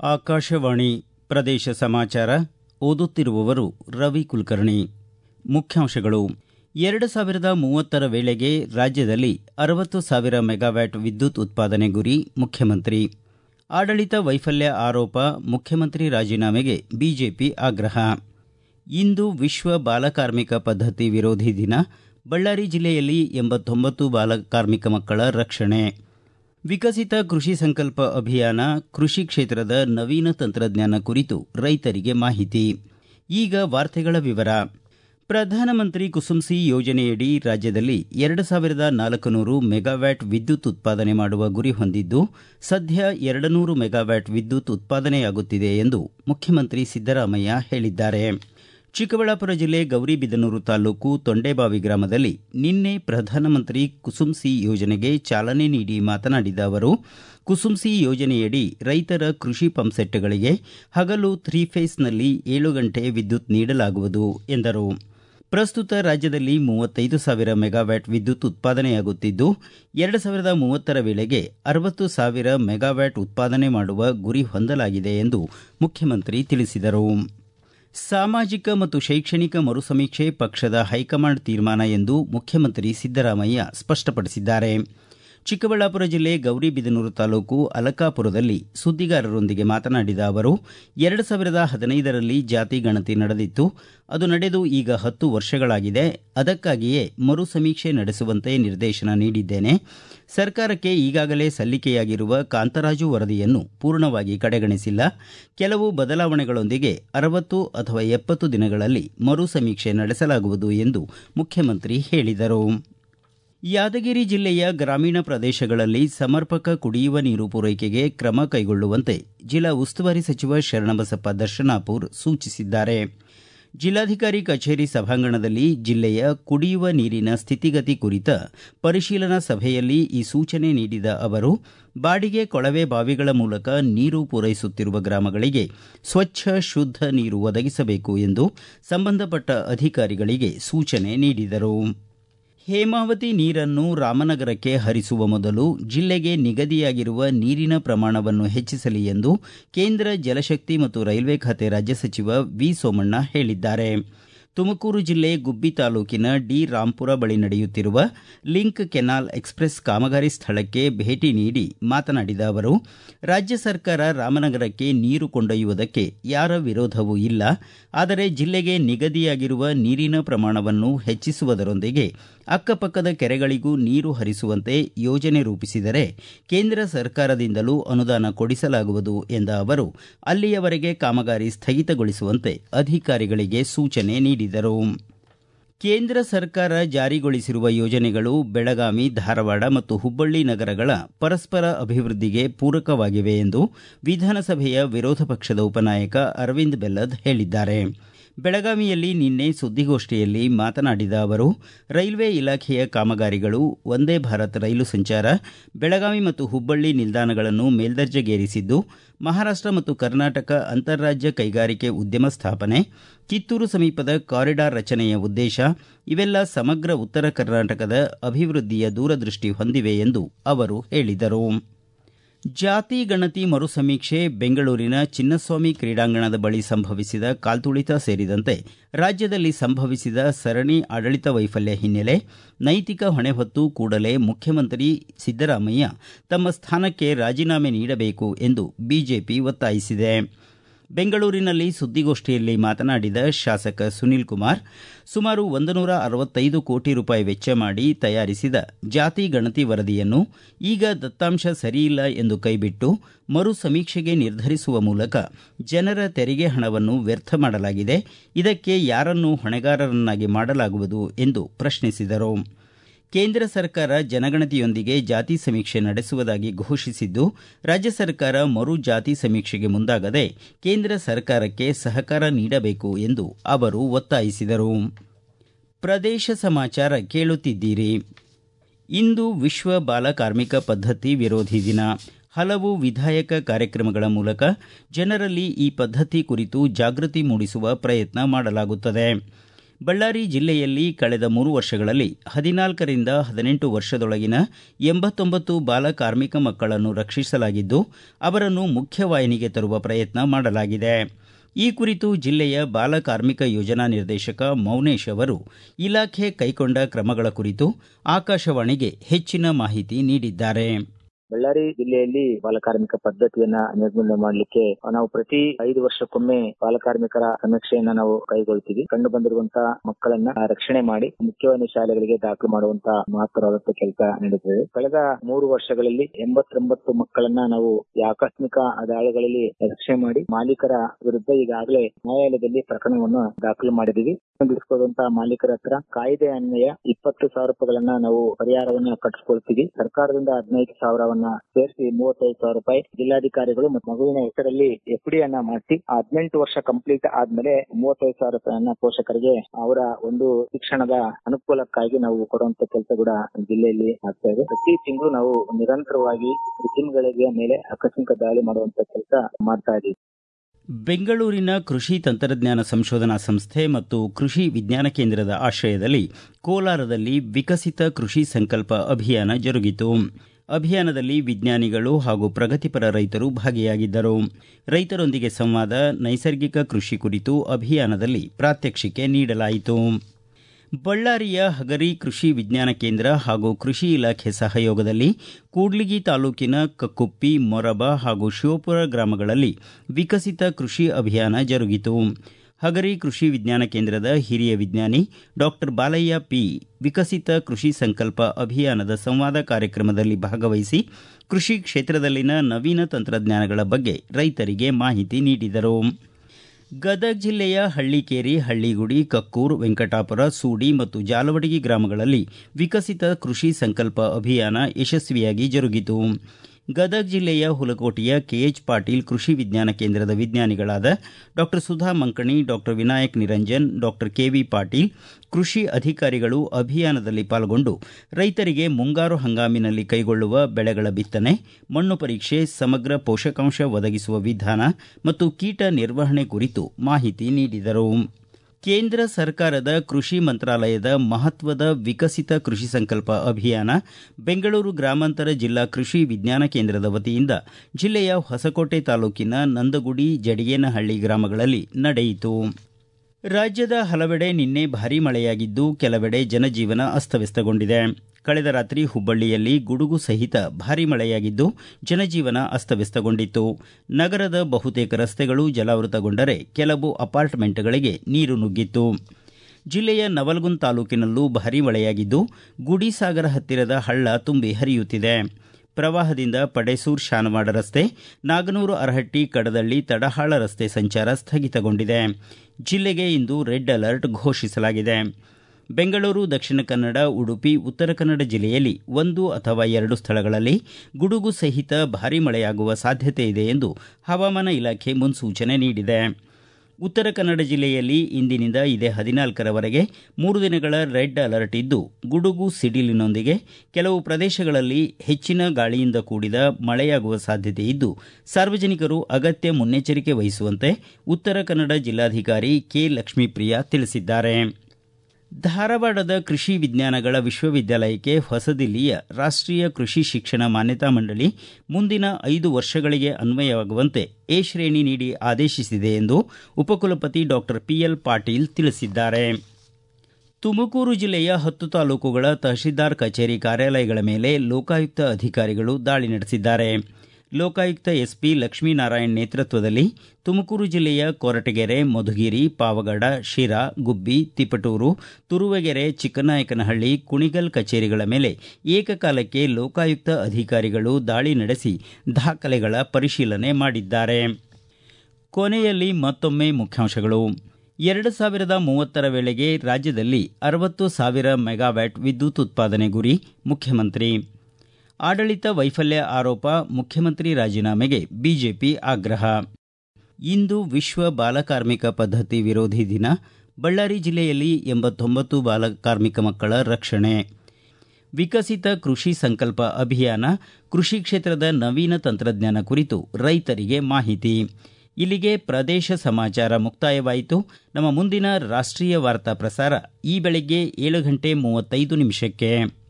ಆಕಾಶವಾಣಿ ಪ್ರದೇಶ ಸಮಾಚಾರ ಓದುತ್ತಿರುವವರು ರವಿ ಕುಲಕರ್ಣಿ ಮುಖ್ಯಾಂಶಗಳು ಎರಡು ಸಾವಿರದ ಮೂವತ್ತರ ವೇಳೆಗೆ ರಾಜ್ಯದಲ್ಲಿ ಅರವತ್ತು ಸಾವಿರ ಮೆಗಾವ್ಯಾಟ್ ವಿದ್ಯುತ್ ಉತ್ಪಾದನೆ ಗುರಿ ಮುಖ್ಯಮಂತ್ರಿ ಆಡಳಿತ ವೈಫಲ್ಯ ಆರೋಪ ಮುಖ್ಯಮಂತ್ರಿ ರಾಜೀನಾಮೆಗೆ ಬಿಜೆಪಿ ಆಗ್ರಹ ಇಂದು ವಿಶ್ವ ಬಾಲಕಾರ್ಮಿಕ ಪದ್ಧತಿ ವಿರೋಧಿ ದಿನ ಬಳ್ಳಾರಿ ಜಿಲ್ಲೆಯಲ್ಲಿ ಎಂಬತ್ತೊಂಬತ್ತು ಬಾಲಕಾರ್ಮಿಕ ಮಕ್ಕಳ ರಕ್ಷಣೆ ವಿಕಸಿತ ಕೃಷಿ ಸಂಕಲ್ಪ ಅಭಿಯಾನ ಕೃಷಿ ಕ್ಷೇತ್ರದ ನವೀನ ತಂತ್ರಜ್ಞಾನ ಕುರಿತು ರೈತರಿಗೆ ಮಾಹಿತಿ ಈಗ ವಾರ್ತೆಗಳ ವಿವರ ಪ್ರಧಾನಮಂತ್ರಿ ಕುಸುಮ್ಸಿ ಯೋಜನೆಯಡಿ ರಾಜ್ಯದಲ್ಲಿ ಎರಡು ಸಾವಿರದ ನಾಲ್ಕು ನೂರು ಮೆಗಾವ್ಯಾಟ್ ವಿದ್ಯುತ್ ಉತ್ಪಾದನೆ ಮಾಡುವ ಗುರಿ ಹೊಂದಿದ್ದು ಸದ್ಯ ಎರಡು ನೂರು ಮೆಗಾವ್ಯಾಟ್ ವಿದ್ಯುತ್ ಉತ್ಪಾದನೆಯಾಗುತ್ತಿದೆ ಎಂದು ಮುಖ್ಯಮಂತ್ರಿ ಸಿದ್ದರಾಮಯ್ಯ ಹೇಳಿದ್ದಾರೆ ಚಿಕ್ಕಬಳ್ಳಾಪುರ ಜಿಲ್ಲೆ ಗೌರಿಬಿದನೂರು ತಾಲೂಕು ತೊಂಡೇಬಾವಿ ಗ್ರಾಮದಲ್ಲಿ ನಿನ್ನೆ ಪ್ರಧಾನಮಂತ್ರಿ ಕುಸುಮ್ಸಿ ಯೋಜನೆಗೆ ಚಾಲನೆ ನೀಡಿ ಮಾತನಾಡಿದ ಅವರು ಕುಸುಮ್ಸಿ ಯೋಜನೆಯಡಿ ರೈತರ ಕೃಷಿ ಪಂಪ್ಸೆಟ್ಗಳಿಗೆ ಹಗಲು ತ್ರೀ ಫೇಸ್ನಲ್ಲಿ ಏಳು ಗಂಟೆ ವಿದ್ಯುತ್ ನೀಡಲಾಗುವುದು ಎಂದರು ಪ್ರಸ್ತುತ ರಾಜ್ಯದಲ್ಲಿ ಮೂವತ್ತೈದು ಸಾವಿರ ಮೆಗಾವ್ಯಾಟ್ ವಿದ್ಯುತ್ ಉತ್ಪಾದನೆಯಾಗುತ್ತಿದ್ದು ಎರಡು ಸಾವಿರದ ಮೂವತ್ತರ ವೇಳೆಗೆ ಅರವತ್ತು ಸಾವಿರ ಮೆಗಾವ್ಯಾಟ್ ಉತ್ಪಾದನೆ ಮಾಡುವ ಗುರಿ ಹೊಂದಲಾಗಿದೆ ಎಂದು ಮುಖ್ಯಮಂತ್ರಿ ತಿಳಿಸಿದರು ಸಾಮಾಜಿಕ ಮತ್ತು ಶೈಕ್ಷಣಿಕ ಮರುಸಮೀಕ್ಷೆ ಪಕ್ಷದ ಹೈಕಮಾಂಡ್ ತೀರ್ಮಾನ ಎಂದು ಮುಖ್ಯಮಂತ್ರಿ ಸಿದ್ದರಾಮಯ್ಯ ಸ್ಪಷ್ಟಪಡಿಸಿದ್ದಾರೆ ಚಿಕ್ಕಬಳ್ಳಾಪುರ ಜಿಲ್ಲೆ ಗೌರಿಬಿದನೂರು ತಾಲೂಕು ಅಲಕಾಪುರದಲ್ಲಿ ಸುದ್ದಿಗಾರರೊಂದಿಗೆ ಮಾತನಾಡಿದ ಅವರು ಎರಡು ಸಾವಿರದ ಹದಿನೈದರಲ್ಲಿ ಜಾತಿ ಗಣತಿ ನಡೆದಿತ್ತು ಅದು ನಡೆದು ಈಗ ಹತ್ತು ವರ್ಷಗಳಾಗಿದೆ ಅದಕ್ಕಾಗಿಯೇ ಮರು ಸಮೀಕ್ಷೆ ನಡೆಸುವಂತೆ ನಿರ್ದೇಶನ ನೀಡಿದ್ದೇನೆ ಸರ್ಕಾರಕ್ಕೆ ಈಗಾಗಲೇ ಸಲ್ಲಿಕೆಯಾಗಿರುವ ಕಾಂತರಾಜು ವರದಿಯನ್ನು ಪೂರ್ಣವಾಗಿ ಕಡೆಗಣಿಸಿಲ್ಲ ಕೆಲವು ಬದಲಾವಣೆಗಳೊಂದಿಗೆ ಅರವತ್ತು ಅಥವಾ ಎಪ್ಪತ್ತು ದಿನಗಳಲ್ಲಿ ಮರು ಸಮೀಕ್ಷೆ ನಡೆಸಲಾಗುವುದು ಎಂದು ಮುಖ್ಯಮಂತ್ರಿ ಹೇಳಿದರು ಯಾದಗಿರಿ ಜಿಲ್ಲೆಯ ಗ್ರಾಮೀಣ ಪ್ರದೇಶಗಳಲ್ಲಿ ಸಮರ್ಪಕ ಕುಡಿಯುವ ನೀರು ಪೂರೈಕೆಗೆ ಕ್ರಮ ಕೈಗೊಳ್ಳುವಂತೆ ಜಿಲ್ಲಾ ಉಸ್ತುವಾರಿ ಸಚಿವ ಶರಣಬಸಪ್ಪ ದರ್ಶನಾಪುರ್ ಸೂಚಿಸಿದ್ದಾರೆ ಜಿಲ್ಲಾಧಿಕಾರಿ ಕಚೇರಿ ಸಭಾಂಗಣದಲ್ಲಿ ಜಿಲ್ಲೆಯ ಕುಡಿಯುವ ನೀರಿನ ಸ್ಥಿತಿಗತಿ ಕುರಿತ ಪರಿಶೀಲನಾ ಸಭೆಯಲ್ಲಿ ಈ ಸೂಚನೆ ನೀಡಿದ ಅವರು ಬಾಡಿಗೆ ಕೊಳವೆ ಬಾವಿಗಳ ಮೂಲಕ ನೀರು ಪೂರೈಸುತ್ತಿರುವ ಗ್ರಾಮಗಳಿಗೆ ಸ್ವಚ್ಛ ಶುದ್ಧ ನೀರು ಒದಗಿಸಬೇಕು ಎಂದು ಸಂಬಂಧಪಟ್ಟ ಅಧಿಕಾರಿಗಳಿಗೆ ಸೂಚನೆ ನೀಡಿದರು ಹೇಮಾವತಿ ನೀರನ್ನು ರಾಮನಗರಕ್ಕೆ ಹರಿಸುವ ಮೊದಲು ಜಿಲ್ಲೆಗೆ ನಿಗದಿಯಾಗಿರುವ ನೀರಿನ ಪ್ರಮಾಣವನ್ನು ಹೆಚ್ಚಿಸಲಿ ಎಂದು ಕೇಂದ್ರ ಜಲಶಕ್ತಿ ಮತ್ತು ರೈಲ್ವೆ ಖಾತೆ ರಾಜ್ಯ ಸಚಿವ ವಿ ಸೋಮಣ್ಣ ಹೇಳಿದ್ದಾರೆ ತುಮಕೂರು ಜಿಲ್ಲೆ ಗುಬ್ಬಿ ತಾಲೂಕಿನ ಡಿ ರಾಂಪುರ ಬಳಿ ನಡೆಯುತ್ತಿರುವ ಲಿಂಕ್ ಕೆನಾಲ್ ಎಕ್ಸ್ಪ್ರೆಸ್ ಕಾಮಗಾರಿ ಸ್ಥಳಕ್ಕೆ ಭೇಟಿ ನೀಡಿ ಮಾತನಾಡಿದ ಅವರು ರಾಜ್ಯ ಸರ್ಕಾರ ರಾಮನಗರಕ್ಕೆ ನೀರು ಕೊಂಡೊಯ್ಯುವುದಕ್ಕೆ ಯಾರ ವಿರೋಧವೂ ಇಲ್ಲ ಆದರೆ ಜಿಲ್ಲೆಗೆ ನಿಗದಿಯಾಗಿರುವ ನೀರಿನ ಪ್ರಮಾಣವನ್ನು ಹೆಚ್ಚಿಸುವುದರೊಂದಿಗೆ ಅಕ್ಕಪಕ್ಕದ ಕೆರೆಗಳಿಗೂ ನೀರು ಹರಿಸುವಂತೆ ಯೋಜನೆ ರೂಪಿಸಿದರೆ ಕೇಂದ್ರ ಸರ್ಕಾರದಿಂದಲೂ ಅನುದಾನ ಕೊಡಿಸಲಾಗುವುದು ಎಂದ ಅವರು ಅಲ್ಲಿಯವರೆಗೆ ಕಾಮಗಾರಿ ಸ್ಥಗಿತಗೊಳಿಸುವಂತೆ ಅಧಿಕಾರಿಗಳಿಗೆ ಸೂಚನೆ ನೀಡಿದರು ಕೇಂದ್ರ ಸರ್ಕಾರ ಜಾರಿಗೊಳಿಸಿರುವ ಯೋಜನೆಗಳು ಬೆಳಗಾವಿ ಧಾರವಾಡ ಮತ್ತು ಹುಬ್ಬಳ್ಳಿ ನಗರಗಳ ಪರಸ್ಪರ ಅಭಿವೃದ್ಧಿಗೆ ಪೂರಕವಾಗಿವೆ ಎಂದು ವಿಧಾನಸಭೆಯ ವಿರೋಧ ಪಕ್ಷದ ಉಪನಾಯಕ ಅರವಿಂದ ಬೆಲ್ಲದ್ ಹೇಳಿದ್ದಾರೆ ಬೆಳಗಾವಿಯಲ್ಲಿ ನಿನ್ನೆ ಸುದ್ದಿಗೋಷ್ಠಿಯಲ್ಲಿ ಮಾತನಾಡಿದ ಅವರು ರೈಲ್ವೆ ಇಲಾಖೆಯ ಕಾಮಗಾರಿಗಳು ವಂದೇ ಭಾರತ್ ರೈಲು ಸಂಚಾರ ಬೆಳಗಾವಿ ಮತ್ತು ಹುಬ್ಬಳ್ಳಿ ನಿಲ್ದಾಣಗಳನ್ನು ಮೇಲ್ದರ್ಜೆಗೇರಿಸಿದ್ದು ಮಹಾರಾಷ್ಟ ಮತ್ತು ಕರ್ನಾಟಕ ಅಂತಾರಾಜ್ಯ ಕೈಗಾರಿಕೆ ಉದ್ಯಮ ಸ್ಥಾಪನೆ ಕಿತ್ತೂರು ಸಮೀಪದ ಕಾರಿಡಾರ್ ರಚನೆಯ ಉದ್ದೇಶ ಇವೆಲ್ಲ ಸಮಗ್ರ ಉತ್ತರ ಕರ್ನಾಟಕದ ಅಭಿವೃದ್ಧಿಯ ದೂರದೃಷ್ಟಿ ಹೊಂದಿವೆ ಎಂದು ಅವರು ಹೇಳಿದರು ಜಾತಿ ಗಣತಿ ಮರುಸಮೀಕ್ಷೆ ಬೆಂಗಳೂರಿನ ಚಿನ್ನಸ್ವಾಮಿ ಕ್ರೀಡಾಂಗಣದ ಬಳಿ ಸಂಭವಿಸಿದ ಕಾಲ್ತುಳಿತ ಸೇರಿದಂತೆ ರಾಜ್ಯದಲ್ಲಿ ಸಂಭವಿಸಿದ ಸರಣಿ ಆಡಳಿತ ವೈಫಲ್ಯ ಹಿನ್ನೆಲೆ ನೈತಿಕ ಹೊಣೆ ಹೊತ್ತು ಕೂಡಲೇ ಮುಖ್ಯಮಂತ್ರಿ ಸಿದ್ದರಾಮಯ್ಯ ತಮ್ಮ ಸ್ಥಾನಕ್ಕೆ ರಾಜೀನಾಮೆ ನೀಡಬೇಕು ಎಂದು ಬಿಜೆಪಿ ಒತ್ತಾಯಿಸಿದೆ ಬೆಂಗಳೂರಿನಲ್ಲಿ ಸುದ್ದಿಗೋಷ್ಠಿಯಲ್ಲಿ ಮಾತನಾಡಿದ ಶಾಸಕ ಸುನೀಲ್ ಕುಮಾರ್ ಸುಮಾರು ಒಂದು ನೂರ ಅರವತ್ತೈದು ಕೋಟಿ ರೂಪಾಯಿ ವೆಚ್ಚ ಮಾಡಿ ತಯಾರಿಸಿದ ಜಾತಿ ಗಣತಿ ವರದಿಯನ್ನು ಈಗ ದತ್ತಾಂಶ ಸರಿಯಿಲ್ಲ ಎಂದು ಕೈಬಿಟ್ಟು ಮರು ಸಮೀಕ್ಷೆಗೆ ನಿರ್ಧರಿಸುವ ಮೂಲಕ ಜನರ ತೆರಿಗೆ ಹಣವನ್ನು ವ್ಯರ್ಥ ಮಾಡಲಾಗಿದೆ ಇದಕ್ಕೆ ಯಾರನ್ನು ಹೊಣೆಗಾರರನ್ನಾಗಿ ಮಾಡಲಾಗುವುದು ಎಂದು ಪ್ರಶ್ನಿಸಿದರು ಕೇಂದ್ರ ಸರ್ಕಾರ ಜನಗಣತಿಯೊಂದಿಗೆ ಜಾತಿ ಸಮೀಕ್ಷೆ ನಡೆಸುವುದಾಗಿ ಘೋಷಿಸಿದ್ದು ರಾಜ್ಯ ಸರ್ಕಾರ ಮರು ಜಾತಿ ಸಮೀಕ್ಷೆಗೆ ಮುಂದಾಗದೆ ಕೇಂದ್ರ ಸರ್ಕಾರಕ್ಕೆ ಸಹಕಾರ ನೀಡಬೇಕು ಎಂದು ಅವರು ಒತ್ತಾಯಿಸಿದರು ಪ್ರದೇಶ ಸಮಾಚಾರ ಕೇಳುತ್ತಿದ್ದೀರಿ ಇಂದು ವಿಶ್ವ ಬಾಲಕಾರ್ಮಿಕ ಪದ್ಧತಿ ವಿರೋಧಿ ದಿನ ಹಲವು ವಿಧಾಯಕ ಕಾರ್ಯಕ್ರಮಗಳ ಮೂಲಕ ಜನರಲ್ಲಿ ಈ ಪದ್ಧತಿ ಕುರಿತು ಜಾಗೃತಿ ಮೂಡಿಸುವ ಪ್ರಯತ್ನ ಮಾಡಲಾಗುತ್ತದೆ ಬಳ್ಳಾರಿ ಜಿಲ್ಲೆಯಲ್ಲಿ ಕಳೆದ ಮೂರು ವರ್ಷಗಳಲ್ಲಿ ಹದಿನಾಲ್ಕರಿಂದ ಹದಿನೆಂಟು ವರ್ಷದೊಳಗಿನ ಎಂಬತ್ತೊಂಬತ್ತು ಬಾಲ ಕಾರ್ಮಿಕ ಮಕ್ಕಳನ್ನು ರಕ್ಷಿಸಲಾಗಿದ್ದು ಅವರನ್ನು ಮುಖ್ಯವಾಹಿನಿಗೆ ತರುವ ಪ್ರಯತ್ನ ಮಾಡಲಾಗಿದೆ ಈ ಕುರಿತು ಜಿಲ್ಲೆಯ ಬಾಲ ಕಾರ್ಮಿಕ ಯೋಜನಾ ನಿರ್ದೇಶಕ ಮೌನೇಶ್ ಅವರು ಇಲಾಖೆ ಕೈಗೊಂಡ ಕ್ರಮಗಳ ಕುರಿತು ಆಕಾಶವಾಣಿಗೆ ಹೆಚ್ಚಿನ ಮಾಹಿತಿ ನೀಡಿದ್ದಾರೆ ಬಳ್ಳಾರಿ ಜಿಲ್ಲೆಯಲ್ಲಿ ಬಾಲಕಾರ್ಮಿಕ ಪದ್ಧತಿಯನ್ನ ನಿರ್ಮೂಲನೆ ಮಾಡಲಿಕ್ಕೆ ನಾವು ಪ್ರತಿ ಐದು ವರ್ಷಕ್ಕೊಮ್ಮೆ ಬಾಲಕಾರ್ಮಿಕರ ಸಮೀಕ್ಷೆಯನ್ನ ನಾವು ಕೈಗೊಳ್ತೀವಿ ಕಂಡು ಬಂದಿರುವಂತಹ ಮಕ್ಕಳನ್ನ ರಕ್ಷಣೆ ಮಾಡಿ ಮುಖ್ಯವಾಹಿನಿ ಶಾಲೆಗಳಿಗೆ ದಾಖಲು ಮಾಡುವಂತ ಮಹತ್ತರವಾದ ಕೆಲಸ ನಡೆದಿದೆ ಕಳೆದ ಮೂರು ವರ್ಷಗಳಲ್ಲಿ ಎಂಬತ್ತೊಂಬತ್ತು ಮಕ್ಕಳನ್ನ ನಾವು ಈ ಆಕಸ್ಮಿಕ ದಾಳಿಗಳಲ್ಲಿ ರಕ್ಷಣೆ ಮಾಡಿ ಮಾಲೀಕರ ವಿರುದ್ಧ ಈಗಾಗಲೇ ನ್ಯಾಯಾಲಯದಲ್ಲಿ ಪ್ರಕರಣವನ್ನು ದಾಖಲು ಮಾಡಿದೀವಿ ಸಂಬಂಧಿಸಿರುವಂತಹ ಮಾಲೀಕರ ಹತ್ರ ಕಾಯ್ದೆ ಅನ್ವಯ ಇಪ್ಪತ್ತು ಸಾವಿರ ರೂಪಾಯಿಗಳನ್ನ ನಾವು ಪರಿಹಾರವನ್ನ ಕಟ್ಟಿಸ್ಕೊಳ್ತೀವಿ ಸರ್ಕಾರದಿಂದ ಹದಿನೈದು ಸಾವಿರವನ್ನ ಸೇರಿಸಿ ಮೂವತ್ತೈದು ಸಾವಿರ ರೂಪಾಯಿ ಜಿಲ್ಲಾಧಿಕಾರಿಗಳು ಮತ್ತು ಮಗುವಿನ ಹೆಸರಲ್ಲಿ ಎಫ್ ಡಿ ಅನ್ನ ಮಾಡಿಸಿ ಹದಿನೆಂಟು ವರ್ಷ ಕಂಪ್ಲೀಟ್ ಆದ್ಮೇಲೆ ಮೂವತ್ತೈದು ಸಾವಿರ ರೂಪಾಯಿಯನ್ನ ಪೋಷಕರಿಗೆ ಅವರ ಒಂದು ಶಿಕ್ಷಣದ ಅನುಕೂಲಕ್ಕಾಗಿ ನಾವು ಕೊಡುವಂತ ಕೆಲಸ ಕೂಡ ಜಿಲ್ಲೆಯಲ್ಲಿ ಆಗ್ತಾ ಇದೆ ಪ್ರತಿ ತಿಂಗಳು ನಾವು ನಿರಂತರವಾಗಿ ಜಿಮ್ಗಳಿಗೆ ಮೇಲೆ ಆಕಸ್ಮಿಕ ದಾಳಿ ಮಾಡುವಂತ ಕೆಲಸ ಮಾಡ್ತಾ ಇದೀವಿ ಬೆಂಗಳೂರಿನ ಕೃಷಿ ತಂತ್ರಜ್ಞಾನ ಸಂಶೋಧನಾ ಸಂಸ್ಥೆ ಮತ್ತು ಕೃಷಿ ವಿಜ್ಞಾನ ಕೇಂದ್ರದ ಆಶ್ರಯದಲ್ಲಿ ಕೋಲಾರದಲ್ಲಿ ವಿಕಸಿತ ಕೃಷಿ ಸಂಕಲ್ಪ ಅಭಿಯಾನ ಜರುಗಿತು ಅಭಿಯಾನದಲ್ಲಿ ವಿಜ್ಞಾನಿಗಳು ಹಾಗೂ ಪ್ರಗತಿಪರ ರೈತರು ಭಾಗಿಯಾಗಿದ್ದರು ರೈತರೊಂದಿಗೆ ಸಂವಾದ ನೈಸರ್ಗಿಕ ಕೃಷಿ ಕುರಿತು ಅಭಿಯಾನದಲ್ಲಿ ಪ್ರಾತ್ಯಕ್ಷಿಕೆ ನೀಡಲಾಯಿತು ಬಳ್ಳಾರಿಯ ಹಗರಿ ಕೃಷಿ ವಿಜ್ಞಾನ ಕೇಂದ್ರ ಹಾಗೂ ಕೃಷಿ ಇಲಾಖೆ ಸಹಯೋಗದಲ್ಲಿ ಕೂಡ್ಲಿಗಿ ತಾಲೂಕಿನ ಕಕ್ಕುಪ್ಪಿ ಮೊರಬ ಹಾಗೂ ಶಿವಪುರ ಗ್ರಾಮಗಳಲ್ಲಿ ವಿಕಸಿತ ಕೃಷಿ ಅಭಿಯಾನ ಜರುಗಿತು ಹಗರಿ ಕೃಷಿ ವಿಜ್ಞಾನ ಕೇಂದ್ರದ ಹಿರಿಯ ವಿಜ್ಞಾನಿ ಡಾಕ್ಟರ್ ಬಾಲಯ್ಯ ಪಿ ವಿಕಸಿತ ಕೃಷಿ ಸಂಕಲ್ಪ ಅಭಿಯಾನದ ಸಂವಾದ ಕಾರ್ಯಕ್ರಮದಲ್ಲಿ ಭಾಗವಹಿಸಿ ಕೃಷಿ ಕ್ಷೇತ್ರದಲ್ಲಿನ ನವೀನ ತಂತ್ರಜ್ಞಾನಗಳ ಬಗ್ಗೆ ರೈತರಿಗೆ ಮಾಹಿತಿ ನೀಡಿದರು ಗದಗ ಜಿಲ್ಲೆಯ ಹಳ್ಳಿಕೇರಿ ಹಳ್ಳಿಗುಡಿ ಕಕ್ಕೂರು ವೆಂಕಟಾಪುರ ಸೂಡಿ ಮತ್ತು ಜಾಲವಡಗಿ ಗ್ರಾಮಗಳಲ್ಲಿ ವಿಕಸಿತ ಕೃಷಿ ಸಂಕಲ್ಪ ಅಭಿಯಾನ ಯಶಸ್ವಿಯಾಗಿ ಜರುಗಿತು ಗದಗ ಜಿಲ್ಲೆಯ ಹುಲಕೋಟೆಯ ಕೆಎಚ್ ಪಾಟೀಲ್ ಕೃಷಿ ವಿಜ್ಞಾನ ಕೇಂದ್ರದ ವಿಜ್ಞಾನಿಗಳಾದ doctor Sudha Mankani doctor Vinayak Niranjan doctor KV Patil ಕೃಷಿ ಅಧಿಕಾರಿಗಳು ಅಭಿಯಾನದಲ್ಲಿ ಪಾಲ್ಗೊಂಡು ರೈತರಿಗೆ ಮುಂಗಾರು ಹಂಗಾಮಿನಲ್ಲಿ ಕೈಗೊಳ್ಳುವ ಬೆಳೆಗಳ ಬಿತ್ತನೆ ಮಣ್ಣು ಪರೀಕ್ಷೆ ಸಮಗ್ರ ಪೋಷಕಾಂಶ ಒದಗಿಸುವ ವಿಧಾನ ಮತ್ತು ಕೀಟ ನಿರ್ವಹಣೆ ಕುರಿತು ಮಾಹಿತಿ ನೀಡಿದರು ಕೇಂದ್ರ ಸರ್ಕಾರದ ಕೃಷಿ ಮಂತ್ರಾಲಯದ ಮಹತ್ವದ ವಿಕಸಿತ ಕೃಷಿ ಸಂಕಲ್ಪ ಅಭಿಯಾನ ಬೆಂಗಳೂರು ಗ್ರಾಮಾಂತರ ಜಿಲ್ಲಾ ಕೃಷಿ ವಿಜ್ಞಾನ ಕೇಂದ್ರದ ವತಿಯಿಂದ ಜಿಲ್ಲೆಯ ಹೊಸಕೋಟೆ ತಾಲೂಕಿನ ನಂದಗುಡಿ ಜಡಿಗೇನಹಳ್ಳಿ ಗ್ರಾಮಗಳಲ್ಲಿ ನಡೆಯಿತು ರಾಜ್ಯದ ಹಲವೆಡೆ ನಿನ್ನೆ ಭಾರೀ ಮಳೆಯಾಗಿದ್ದು ಕೆಲವೆಡೆ ಜನಜೀವನ ಅಸ್ತವ್ಯಸ್ತಗೊಂಡಿದೆ ಕಳೆದ ರಾತ್ರಿ ಹುಬ್ಬಳ್ಳಿಯಲ್ಲಿ ಗುಡುಗು ಸಹಿತ ಭಾರೀ ಮಳೆಯಾಗಿದ್ದು ಜನಜೀವನ ಅಸ್ತವ್ಯಸ್ತಗೊಂಡಿತ್ತು ನಗರದ ಬಹುತೇಕ ರಸ್ತೆಗಳು ಜಲಾವೃತಗೊಂಡರೆ ಕೆಲವು ಅಪಾರ್ಟ್ಮೆಂಟ್ಗಳಿಗೆ ನೀರು ನುಗ್ಗಿತ್ತು ಜಿಲ್ಲೆಯ ನವಲಗುಂದ ತಾಲೂಕಿನಲ್ಲೂ ಭಾರೀ ಮಳೆಯಾಗಿದ್ದು ಗುಡಿಸಾಗರ ಹತ್ತಿರದ ಹಳ್ಳ ತುಂಬಿ ಹರಿಯುತ್ತಿದೆ ಪ್ರವಾಹದಿಂದ ಪಡೇಸೂರು ಶಾನವಾಡ ರಸ್ತೆ ನಾಗನೂರು ಅರಹಟ್ಟಿ ಕಡದಳ್ಳಿ ತಡಹಾಳ ರಸ್ತೆ ಸಂಚಾರ ಸ್ಥಗಿತಗೊಂಡಿದೆ ಜಿಲ್ಲೆಗೆ ಇಂದು ರೆಡ್ ಅಲರ್ಟ್ ಘೋಷಿಸಲಾಗಿದೆ ಬೆಂಗಳೂರು ದಕ್ಷಿಣ ಕನ್ನಡ ಉಡುಪಿ ಉತ್ತರ ಕನ್ನಡ ಜಿಲ್ಲೆಯಲ್ಲಿ ಒಂದು ಅಥವಾ ಎರಡು ಸ್ಥಳಗಳಲ್ಲಿ ಗುಡುಗು ಸಹಿತ ಭಾರೀ ಮಳೆಯಾಗುವ ಸಾಧ್ಯತೆ ಇದೆ ಎಂದು ಹವಾಮಾನ ಇಲಾಖೆ ಮುನ್ಸೂಚನೆ ನೀಡಿದೆ ಉತ್ತರ ಕನ್ನಡ ಜಿಲ್ಲೆಯಲ್ಲಿ ಇಂದಿನಿಂದ ಇದೇ ಹದಿನಾಲ್ಕರವರೆಗೆ ಮೂರು ದಿನಗಳ ರೆಡ್ ಅಲರ್ಟ್ ಇದ್ದು ಗುಡುಗು ಸಿಡಿಲಿನೊಂದಿಗೆ ಕೆಲವು ಪ್ರದೇಶಗಳಲ್ಲಿ ಹೆಚ್ಚಿನ ಗಾಳಿಯಿಂದ ಕೂಡಿದ ಮಳೆಯಾಗುವ ಸಾಧ್ಯತೆ ಇದ್ದು ಸಾರ್ವಜನಿಕರು ಅಗತ್ಯ ಮುನ್ನೆಚ್ಚರಿಕೆ ವಹಿಸುವಂತೆ ಉತ್ತರ ಕನ್ನಡ ಜಿಲ್ಲಾಧಿಕಾರಿ ಕೆ ಲಕ್ಷ್ಮೀಪ್ರಿಯಾ ತಿಳಿಸಿದ್ದಾರೆ ಧಾರವಾಡದ ಕೃಷಿ ವಿಜ್ಞಾನಗಳ ವಿಶ್ವವಿದ್ಯಾಲಯಕ್ಕೆ ಹೊಸದಿಲ್ಲಿಯ ರಾಷ್ಟೀಯ ಕೃಷಿ ಶಿಕ್ಷಣ ಮಾನ್ಯತಾ ಮಂಡಳಿ ಮುಂದಿನ ಐದು ವರ್ಷಗಳಿಗೆ ಅನ್ವಯವಾಗುವಂತೆ ಎ ಶ್ರೇಣಿ ನೀಡಿ ಆದೇಶಿಸಿದೆ ಎಂದು ಉಪಕುಲಪತಿ ಡಾಕ್ಟರ್ ಪಿಎಲ್ ಪಾಟೀಲ್ ತಿಳಿಸಿದ್ದಾರೆ ತುಮಕೂರು ಜಿಲ್ಲೆಯ ಹತ್ತು ತಾಲೂಕುಗಳ ತಹಶೀಲ್ದಾರ್ ಕಚೇರಿ ಕಾರ್ಯಾಲಯಗಳ ಮೇಲೆ ಲೋಕಾಯುಕ್ತ ಅಧಿಕಾರಿಗಳು ದಾಳಿ ನಡೆಸಿದ್ದಾರೆ ಲೋಕಾಯುಕ್ತ ಎಸ್ಪಿ ಲಕ್ಷ್ಮೀನಾರಾಯಣ್ ನೇತೃತ್ವದಲ್ಲಿ ತುಮಕೂರು ಜಿಲ್ಲೆಯ ಕೊರಟಗೆರೆ ಮಧುಗಿರಿ ಪಾವಗಡ ಶಿರಾ ಗುಬ್ಬಿ ತಿಪಟೂರು ತುರುವೆಗೆರೆ ಚಿಕ್ಕನಾಯಕನಹಳ್ಳಿ ಕುಣಿಗಲ್ ಕಚೇರಿಗಳ ಮೇಲೆ ಏಕಕಾಲಕ್ಕೆ ಲೋಕಾಯುಕ್ತ ಅಧಿಕಾರಿಗಳು ದಾಳಿ ನಡೆಸಿ ದಾಖಲೆಗಳ ಪರಿಶೀಲನೆ ಮಾಡಿದ್ದಾರೆ ಕೊನೆಯಲ್ಲಿ ಮತ್ತೊಮ್ಮೆ ಮುಖ್ಯಾಂಶಗಳು ಎರಡು ಸಾವಿರದ ಮೂವತ್ತರ ವೇಳೆಗೆ ರಾಜ್ಯದಲ್ಲಿ ಅರವತ್ತು ಸಾವಿರ ಮೆಗಾವ್ಯಾಟ್ ವಿದ್ಯುತ್ ಉತ್ಪಾದನೆ ಗುರಿ ಮುಖ್ಯಮಂತ್ರಿ ಆಡಳಿತ ವೈಫಲ್ಯ ಆರೋಪ ಮುಖ್ಯಮಂತ್ರಿ ರಾಜೀನಾಮೆಗೆ ಬಿಜೆಪಿ ಆಗ್ರಹ ಇಂದು ವಿಶ್ವ ಬಾಲಕಾರ್ಮಿಕ ಪದ್ಧತಿ ವಿರೋಧಿ ದಿನ ಬಳ್ಳಾರಿ ಜಿಲ್ಲೆಯಲ್ಲಿ ಎಂಬತ್ತೊಂಬತ್ತು ಬಾಲಕಾರ್ಮಿಕ ಮಕ್ಕಳ ರಕ್ಷಣೆ ವಿಕಸಿತ ಕೃಷಿ ಸಂಕಲ್ಪ ಅಭಿಯಾನ ಕೃಷಿ ಕ್ಷೇತ್ರದ ನವೀನ ತಂತ್ರಜ್ಞಾನ ಕುರಿತು ರೈತರಿಗೆ ಮಾಹಿತಿ ಇಲ್ಲಿಗೆ ಪ್ರದೇಶ ಸಮಾಚಾರ ಮುಕ್ತಾಯವಾಯಿತು ನಮ್ಮ ಮುಂದಿನ ರಾಷ್ಟ್ರೀಯ ವಾರ್ತಾ ಪ್ರಸಾರ ಈ ಬೆಳಗ್ಗೆ ಏಳು ಗಂಟೆ ಮೂವತ್ತೈದು ನಿಮಿಷಕ್ಕೆ